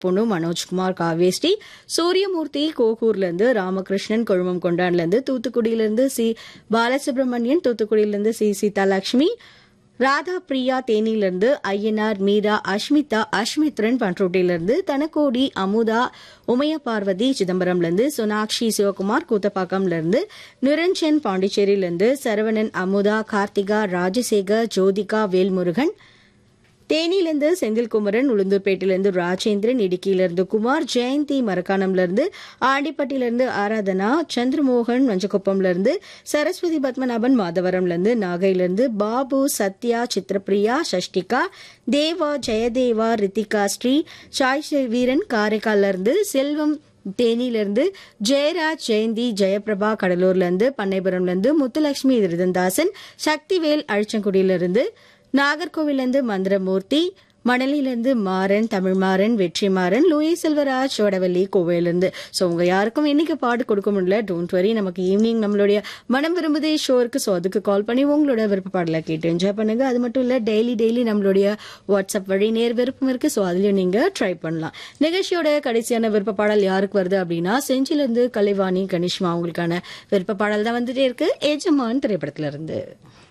பொண்ணு மனோஜ்குமார் காவேஸ்டி சூரியமூர்த்தி கோகூர்லேருந்து ராமகிருஷ்ணன் கொழுமம் கொண்டான்லேருந்து தூத்துக்குடியிலேருந்து சி பாலசுப்ரமணியன் தூத்துக்குடியிலேருந்து சி சீதாலட்சுமி ராதா பிரியா தேனியிலிருந்து ஐயனார் மீரா அஷ்மிதா அஷ்மித்ரன் பண்ருட்டிலிருந்து தனக்கோடி அமுதா உமைய பார்வதி சிதம்பரம்லேருந்து சோனாக்ஷி சிவகுமார் கூத்தப்பாக்கம்லேருந்து நிரஞ்சன் பாண்டிச்சேரியிலிருந்து சரவணன் அமுதா கார்த்திகா ராஜசேகர் ஜோதிகா வேல்முருகன் தேனியிலிருந்து செந்தில்குமரன் உளுந்தூர்பேட்டிலிருந்து ராஜேந்திரன் இடுக்கியிலிருந்து குமார் ஜெயந்தி மரக்காணம்லேருந்து ஆண்டிப்பட்டியிலிருந்து ஆராதனா சந்திரமோகன் மஞ்சக்குப்பம்லேருந்து சரஸ்வதி பத்மநாபன் மாதவரம்லேருந்து நாகையிலிருந்து பாபு சத்யா சித்ரபிரியா சஷ்டிகா தேவா ஜெயதேவா ரித்திகா ஸ்ரீ சாய் வீரன் காரைக்கால்லேருந்து செல்வம் தேனியிலிருந்து ஜெயராஜ் ஜெயந்தி ஜெயபிரபா கடலூர்லேருந்து பண்ணைபுரம்லேருந்து முத்துலட்சுமி திருதந்தாசன் சக்திவேல் அழிச்சங்குடியிலிருந்து நாகர்கோவிலிருந்து மந்திரமூர்த்தி மணலிலிருந்து மாறன் தமிழ்மாறன் வெற்றிமாறன் லூயி செல்வராஜ் வடவள்ளி கோவையிலிருந்து ஸோ உங்க யாருக்கும் இன்னைக்கு பாட்டு கொடுக்க முடியல டோன்ட் வரி நமக்கு ஈவினிங் நம்மளுடைய மனம் விரும்புதே ஷோ இருக்கு ஸோ அதுக்கு கால் பண்ணி உங்களோட விருப்ப பாடலை கேட்டு என்ஜாய் பண்ணுங்க அது மட்டும் இல்ல டெய்லி டெய்லி நம்மளுடைய வாட்ஸ்அப் வழி நேர் விருப்பம் இருக்கு ஸோ அதுலயும் நீங்க ட்ரை பண்ணலாம் நிகழ்ச்சியோட கடைசியான விருப்ப பாடல் யாருக்கு வருது அப்படின்னா செஞ்சிலிருந்து கலைவாணி கனிஷ்மா அவங்களுக்கான விருப்ப பாடல் தான் வந்துட்டே இருக்கு எஜமான் திரைப்படத்துல இருந்து